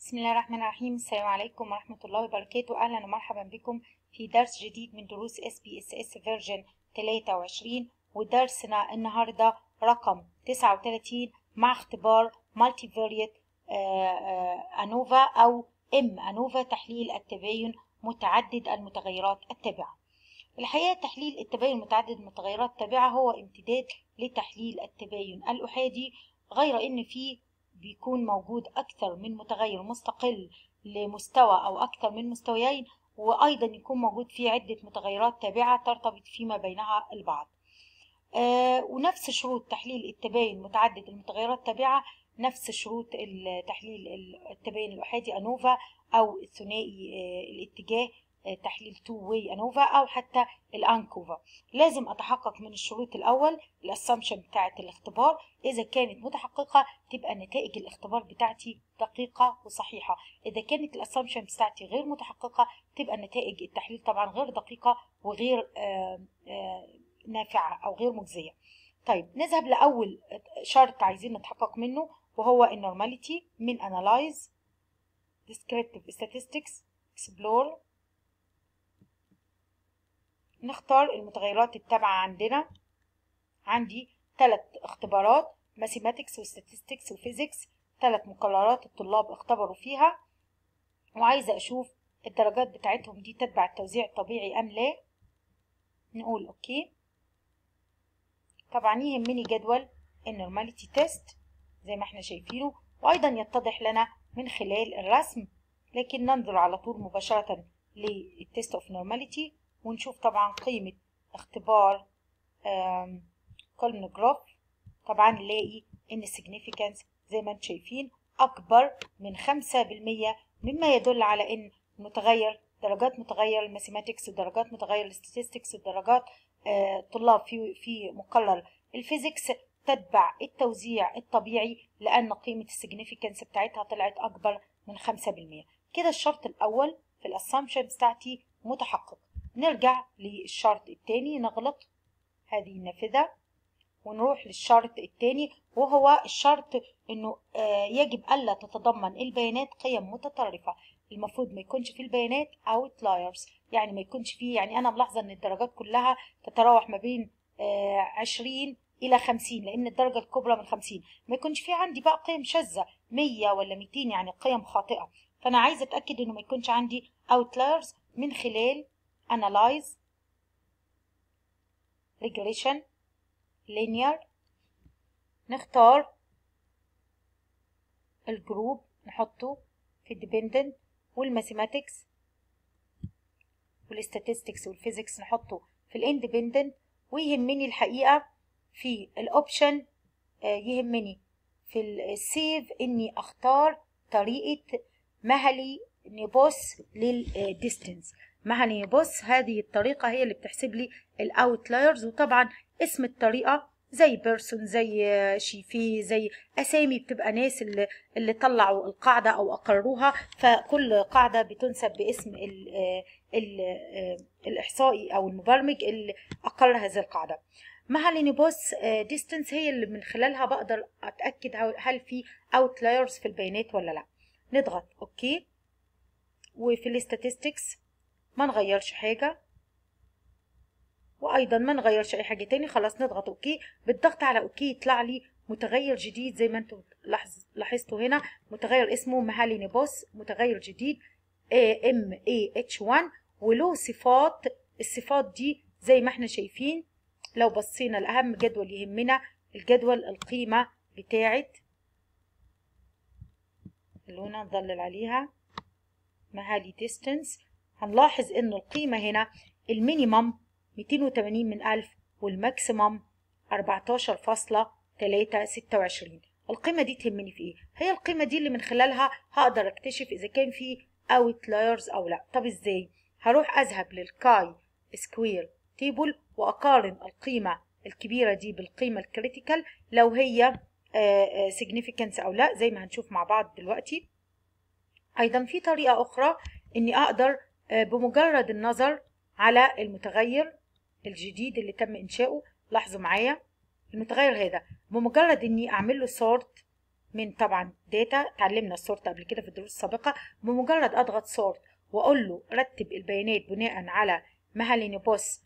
بسم الله الرحمن الرحيم السلام عليكم ورحمة الله وبركاته أهلا ومرحبا بكم في درس جديد من دروس اس بي اس اس فيرجن 23 ودرسنا النهاردة رقم 39 مع اختبار مالتي فاريت أنوفا أو ام أنوفا تحليل التباين متعدد المتغيرات التابعة الحقيقة تحليل التباين متعدد المتغيرات التابعة هو امتداد لتحليل التباين الأحادي غير إن فيه بيكون موجود أكثر من متغير مستقل لمستوى أو أكثر من مستويين وأيضا يكون موجود فيه عدة متغيرات تابعة ترتبط فيما بينها البعض آه ونفس شروط تحليل التباين متعدد المتغيرات التابعة نفس شروط تحليل التباين الأحادي أنوفا أو الثنائي آه الاتجاه تحليل تو واي انوفا او حتى الانكوفا لازم اتحقق من الشروط الاول الاسامبشن بتاعه الاختبار اذا كانت متحققه تبقى نتائج الاختبار بتاعتي دقيقه وصحيحه اذا كانت الاسامبشن بتاعتي غير متحققه تبقى نتائج التحليل طبعا غير دقيقه وغير آآ آآ نافعه او غير مجزيه طيب نذهب لاول شرط عايزين نتحقق منه وهو النورماليتي من analyze descriptive statistics explore نختار المتغيرات التابعة عندنا عندي ثلاث اختبارات ماثيماتكس وستاتستكس وفيزيكس ثلاث مقررات الطلاب اختبروا فيها وعايزة أشوف الدرجات بتاعتهم دي تتبع التوزيع الطبيعي أم لا نقول أوكي طبعا يهمني جدول النورماليتي تيست زي ما احنا شايفينه وأيضا يتضح لنا من خلال الرسم لكن ننظر على طول مباشرة للتيست اوف نورماليتي ونشوف طبعا قيمة اختبار كولمن جروف طبعا نلاقي ان السيجنيفيكانس زي ما انتم شايفين اكبر من خمسة بالمية مما يدل على ان متغير درجات متغير الماثيماتكس ودرجات متغير الستاتستكس ودرجات طلاب في في مقرر الفيزيكس تتبع التوزيع الطبيعي لان قيمة السيجنيفيكانس بتاعتها طلعت اكبر من خمسة بالمية كده الشرط الاول في الاسامبشن بتاعتي متحقق نرجع للشرط الثاني نغلق هذه النافذة ونروح للشرط الثاني وهو الشرط انه يجب الا تتضمن البيانات قيم متطرفة المفروض ما يكونش في البيانات outliers يعني ما يكونش فيه يعني انا ملاحظة ان الدرجات كلها تتراوح ما بين عشرين الى خمسين لان الدرجة الكبرى من خمسين ما يكونش في عندي بقى قيم شاذة مية ولا ميتين يعني قيم خاطئة فانا عايزة اتأكد انه ما يكونش عندي outliers من خلال analyze regression linear نختار الجروب نحطه في الديبندنت والماثيماتكس والستاتستكس والفيزيكس نحطه في الاندبندنت ويهمني الحقيقة في الاوبشن يهمني في السيف اني اختار طريقة مهلي نبص للديستنس مهني بص هذه الطريقة هي اللي بتحسب لي الاوتلايرز وطبعا اسم الطريقة زي بيرسون زي شيفي زي اسامي بتبقى ناس اللي, اللي طلعوا القاعدة او اقروها فكل قاعدة بتنسب باسم ال ال الاحصائي او المبرمج اللي اقر هذه القاعدة مهلي بص ديستنس هي اللي من خلالها بقدر اتأكد هل في اوتلايرز في البيانات ولا لا نضغط اوكي وفي الاستاتستكس ما نغيرش حاجة وأيضا ما نغيرش أي حاجة تاني خلاص نضغط أوكي بالضغط على أوكي يطلع لي متغير جديد زي ما انتم لاحظتوا هنا متغير اسمه مهالي نبوس متغير جديد MAH1 وله صفات الصفات دي زي ما احنا شايفين لو بصينا لأهم جدول يهمنا الجدول القيمة بتاعت اللي هنا نظلل عليها مهالي distance هنلاحظ ان القيمة هنا المينيمم 280 من ألف والماكسيمم 14.326 القيمة دي تهمني في ايه؟ هي القيمة دي اللي من خلالها هقدر اكتشف اذا كان في outliers او لا طب ازاي؟ هروح اذهب للكاي سكوير تيبل واقارن القيمة الكبيرة دي بالقيمة الكريتيكال لو هي significance او لا زي ما هنشوف مع بعض دلوقتي ايضا في طريقة اخرى اني اقدر بمجرد النظر على المتغير الجديد اللي تم انشاؤه لاحظوا معايا المتغير هذا بمجرد اني اعمل له سورت من طبعا داتا اتعلمنا السورت قبل كده في الدروس السابقة بمجرد اضغط سورت واقول له رتب البيانات بناء على مهل بوس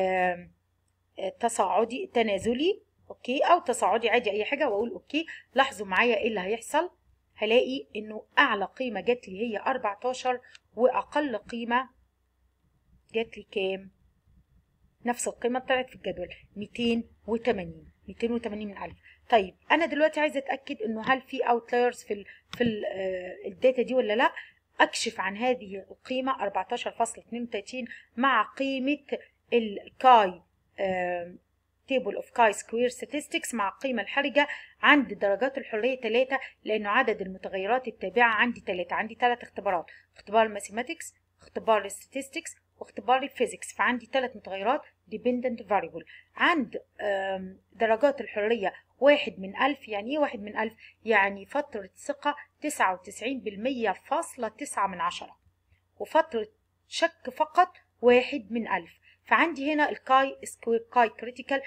تصاعدي تنازلي اوكي او تصاعدي عادي اي حاجه واقول اوكي لاحظوا معايا ايه اللي هيحصل هلاقي انه اعلى قيمه جات لي هي 14 واقل قيمه جات لي كام نفس القيمه طلعت في الجدول 280 280 من الف طيب انا دلوقتي عايزه اتاكد انه هل في اوتلايرز في ال في ال الداتا دي ولا لا اكشف عن هذه القيمه 14.32 مع قيمه الكاي تيبل اوف كاي سكوير statistics مع القيمة الحرجة عند درجات الحرية 3 لأنه عدد المتغيرات التابعة عندي 3 عندي 3 اختبارات اختبار الماثيماتكس اختبار الستاتستكس واختبار الفيزيكس فعندي ثلاث متغيرات dependent variable عند درجات الحرية واحد من ألف يعني إيه واحد من ألف؟ يعني فترة ثقة تسعة وتسعين بالمية فاصلة تسعة من عشرة وفترة شك فقط واحد من ألف فعندي هنا الكاي سكوير كاي كريتيكال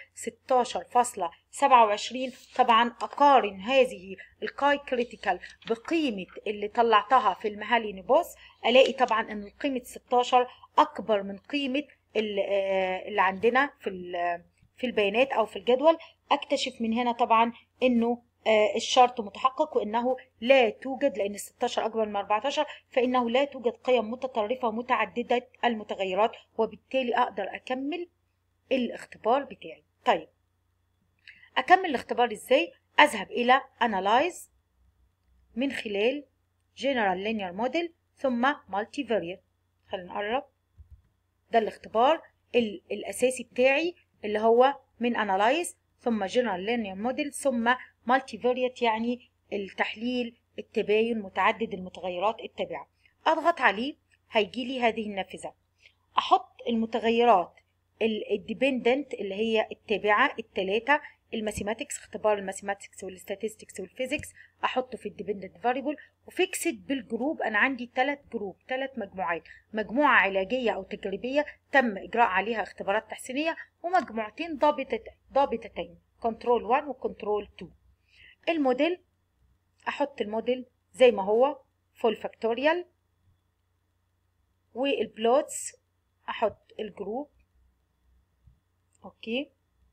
16.27 طبعا اقارن هذه الكاي كريتيكال بقيمه اللي طلعتها في المهالي نبوس الاقي طبعا ان قيمه 16 اكبر من قيمه اللي عندنا في في البيانات او في الجدول اكتشف من هنا طبعا انه الشرط متحقق وانه لا توجد لان 16 اكبر من 14 فانه لا توجد قيم متطرفه متعدده المتغيرات وبالتالي اقدر اكمل الاختبار بتاعي طيب اكمل الاختبار ازاي اذهب الى analyze من خلال general linear model ثم multivariate خلينا نقرب ده الاختبار الاساسي بتاعي اللي هو من analyze ثم general linear model ثم multivariate يعني التحليل التباين متعدد المتغيرات التابعة أضغط عليه هيجي لي هذه النافذة أحط المتغيرات الديبندنت اللي هي التابعة التلاتة الماثيماتكس اختبار الماثيماتكس والستاتستكس والفيزيكس احطه في الديبندنت فاريبل وفيكسد بالجروب انا عندي ثلاث جروب ثلاث مجموعات مجموعه علاجيه او تجريبيه تم اجراء عليها اختبارات تحسينيه ومجموعتين ضابطه ضابطتين كنترول 1 وكنترول 2 الموديل احط الموديل زي ما هو فول فاكتوريال والبلوتس احط الجروب اوكي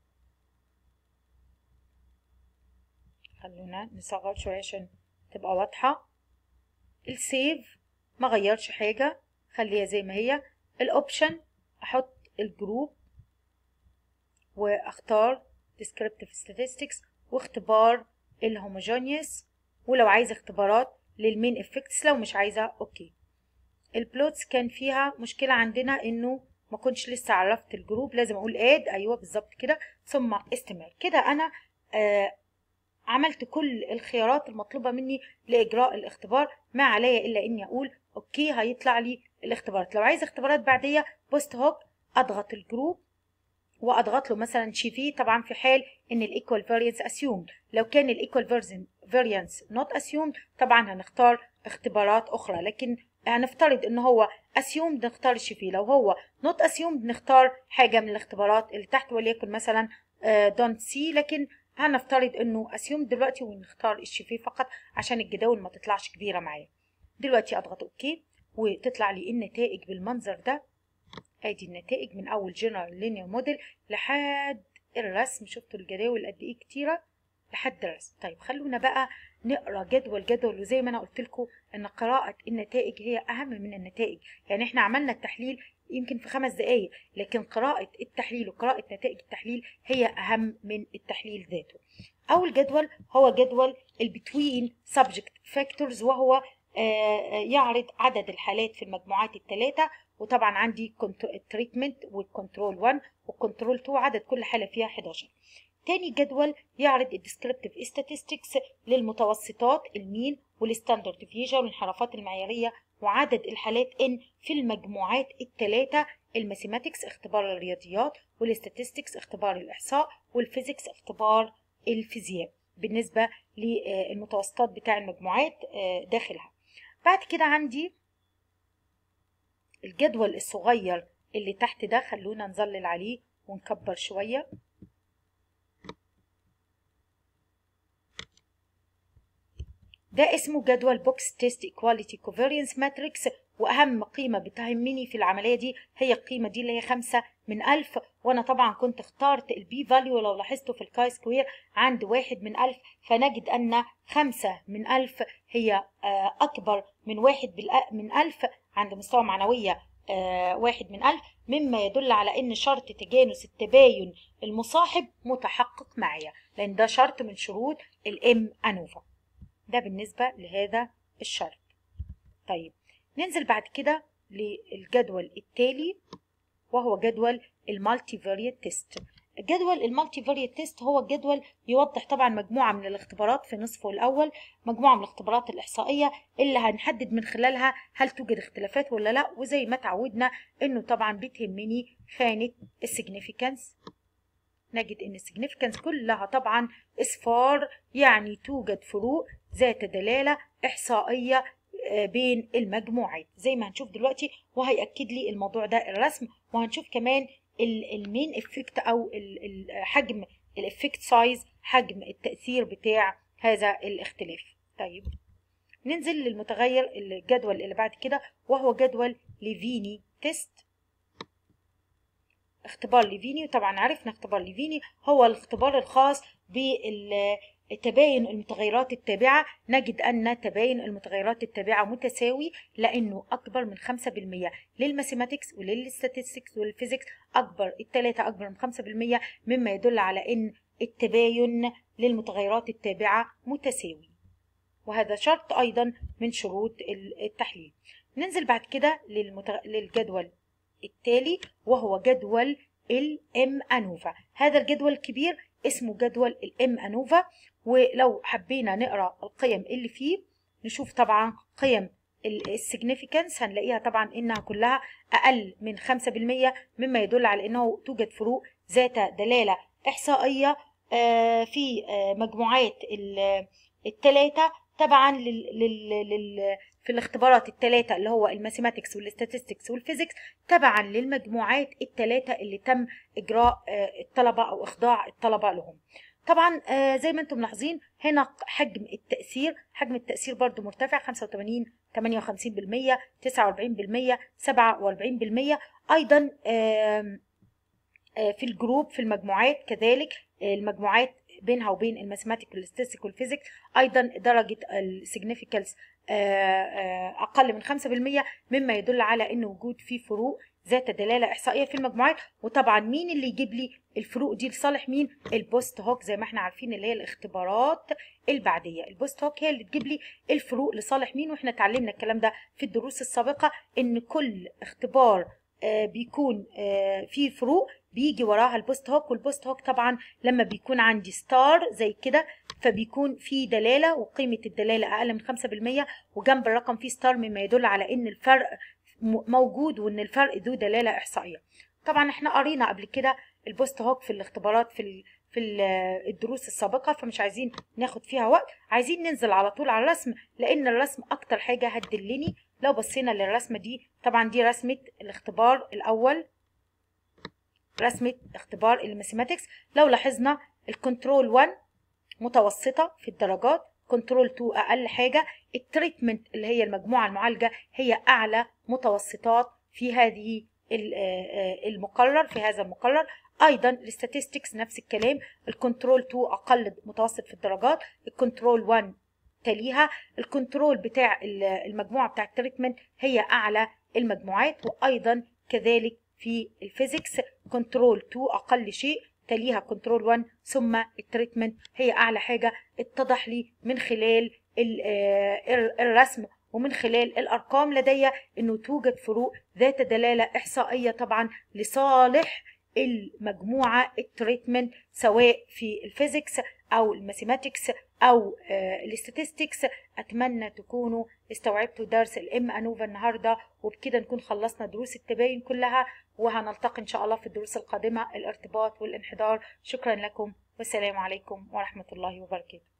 خلونا نصغر شوية عشان تبقى واضحة السيف ما غيرش حاجة خليها زي ما هي الاوبشن احط الجروب واختار descriptive statistics واختبار الهوموجينيوس ولو عايزة اختبارات للمين افكتس لو مش عايزة اوكي البلوتس كان فيها مشكلة عندنا انه ما كنتش لسه عرفت الجروب لازم اقول اد ايوه بالظبط كده ثم استمر كده انا آه عملت كل الخيارات المطلوبة مني لإجراء الاختبار ما عليا إلا إني أقول أوكي هيطلع لي الاختبارات لو عايز اختبارات بعدية بوست هوك أضغط الجروب وأضغط له مثلا شيفي طبعا في حال إن الإيكوال فاريانس أسيومد لو كان الإيكوال فاريانس نوت أسيومد طبعا هنختار اختبارات أخرى لكن هنفترض إن هو أسيومد نختار شيفي لو هو نوت أسيومد نختار حاجة من الاختبارات اللي تحت وليكن مثلا دونت سي لكن هنفترض انه اسيوم دلوقتي ونختار الشفيه فقط عشان الجداول ما تطلعش كبيره معايا دلوقتي اضغط اوكي وتطلع لي النتائج بالمنظر ده ادي النتائج من اول جنرال لينير موديل لحد الرسم شفتوا الجداول قد ايه كتيره لحد الرسم طيب خلونا بقى نقرا جدول جدول وزي ما انا قلت لكم ان قراءه النتائج هي اهم من النتائج يعني احنا عملنا التحليل يمكن في خمس دقايق لكن قراءة التحليل وقراءة نتائج التحليل هي أهم من التحليل ذاته أول جدول هو جدول البتوين سبجكت فاكتورز وهو يعرض عدد الحالات في المجموعات الثلاثة وطبعا عندي التريتمنت والكنترول 1 والكنترول 2 عدد كل حالة فيها 11 تاني جدول يعرض الديسكريبتيف statistics للمتوسطات المين والستاندرد ديفيجن والانحرافات المعيارية وعدد الحالات ان في المجموعات الثلاثة الماثيماتكس اختبار الرياضيات والاستاتستكس اختبار الإحصاء والفيزيكس اختبار الفيزياء بالنسبة للمتوسطات بتاع المجموعات داخلها بعد كده عندي الجدول الصغير اللي تحت ده خلونا نظلل عليه ونكبر شوية ده اسمه جدول بوكس تيست ايكواليتي كوفيرينس ماتريكس واهم قيمه بتهمني في العمليه دي هي القيمه دي اللي هي خمسة من ألف وانا طبعا كنت اخترت البي فاليو لو لاحظتوا في الكاي سكوير عند واحد من ألف فنجد ان خمسة من ألف هي اكبر من واحد من ألف عند مستوى معنويه واحد من ألف مما يدل على ان شرط تجانس التباين المصاحب متحقق معايا لان ده شرط من شروط الام انوفا ده بالنسبة لهذا الشرط طيب ننزل بعد كده للجدول التالي وهو جدول المالتي فاريت تيست الجدول المالتي فاريت تيست هو جدول يوضح طبعا مجموعة من الاختبارات في نصفه الأول مجموعة من الاختبارات الإحصائية اللي هنحدد من خلالها هل توجد اختلافات ولا لا وزي ما تعودنا إنه طبعا بتهمني خانة السيجنيفيكانس نجد ان السيجنيفيكانس كلها طبعا اصفار يعني توجد فروق ذات دلاله احصائيه بين المجموعات زي ما هنشوف دلوقتي وهيأكد لي الموضوع ده الرسم وهنشوف كمان المين افكت او حجم الافكت سايز حجم التأثير بتاع هذا الاختلاف طيب ننزل للمتغير الجدول اللي بعد كده وهو جدول ليفيني تيست اختبار ليفيني وطبعا عرفنا اختبار ليفيني هو الاختبار الخاص بالتباين المتغيرات التابعة نجد أن تباين المتغيرات التابعة متساوي لأنه أكبر من 5% للماثيماتكس وللستاتستكس والفيزيكس أكبر التلاتة أكبر من 5% مما يدل على أن التباين للمتغيرات التابعة متساوي وهذا شرط أيضا من شروط التحليل ننزل بعد كده للمتغ... للجدول التالي وهو جدول الام انوفا هذا الجدول الكبير اسمه جدول الام انوفا ولو حبينا نقرا القيم اللي فيه نشوف طبعا قيم السيجنيفيكانس هنلاقيها طبعا انها كلها اقل من 5% مما يدل على انه توجد فروق ذات دلاله احصائيه في مجموعات الثلاثه تبعا لل, لل... لل... في الاختبارات الثلاثة اللي هو الماثيماتكس والاستاتستكس والفيزيكس تبعا للمجموعات الثلاثة اللي تم إجراء الطلبة أو إخضاع الطلبة لهم طبعا زي ما انتم ملاحظين هنا حجم التأثير حجم التأثير برضو مرتفع 85 58% 49% 47% أيضا في الجروب في المجموعات كذلك المجموعات بينها وبين الماثيماتيك والاستاتستيك والفيزيكس ايضا درجه السيجنيفيكانس اقل من 5% مما يدل على ان وجود في فروق ذات دلاله احصائيه في المجموعات وطبعا مين اللي يجيب لي الفروق دي لصالح مين البوست هوك زي ما احنا عارفين اللي هي الاختبارات البعديه البوست هوك هي اللي تجيب لي الفروق لصالح مين واحنا اتعلمنا الكلام ده في الدروس السابقه ان كل اختبار بيكون فيه فروق بيجي وراها البوست هوك والبوست هوك طبعا لما بيكون عندي ستار زي كده فبيكون في دلاله وقيمه الدلاله اقل من 5% وجنب الرقم فيه ستار مما يدل على ان الفرق موجود وان الفرق ذو دلاله احصائيه طبعا احنا قرينا قبل كده البوست هوك في الاختبارات في في الدروس السابقه فمش عايزين ناخد فيها وقت عايزين ننزل على طول على الرسم لان الرسم اكتر حاجه هتدلني لو بصينا للرسمه دي طبعا دي رسمه الاختبار الاول رسمه اختبار الماثيماتكس لو لاحظنا الكنترول 1 متوسطه في الدرجات كنترول 2 اقل حاجه التريتمنت اللي هي المجموعه المعالجه هي اعلى متوسطات في هذه المقرر في هذا المقرر ايضا الاستاتستكس نفس الكلام الكنترول 2 اقل متوسط في الدرجات الكنترول 1 تليها الكنترول بتاع المجموعه بتاع التريتمنت هي اعلى المجموعات وايضا كذلك في الفيزيكس كنترول 2 اقل شيء تليها كنترول 1 ثم التريتمنت هي اعلى حاجه اتضح لي من خلال الرسم ومن خلال الارقام لدي انه توجد فروق ذات دلاله احصائيه طبعا لصالح المجموعه التريتمنت سواء في الفيزيكس او الماثيماتكس او الاستاتستكس اتمنى تكونوا استوعبتوا درس الام انوفا النهارده وبكده نكون خلصنا دروس التباين كلها وهنلتقي ان شاء الله في الدروس القادمه الارتباط والانحدار شكرا لكم والسلام عليكم ورحمه الله وبركاته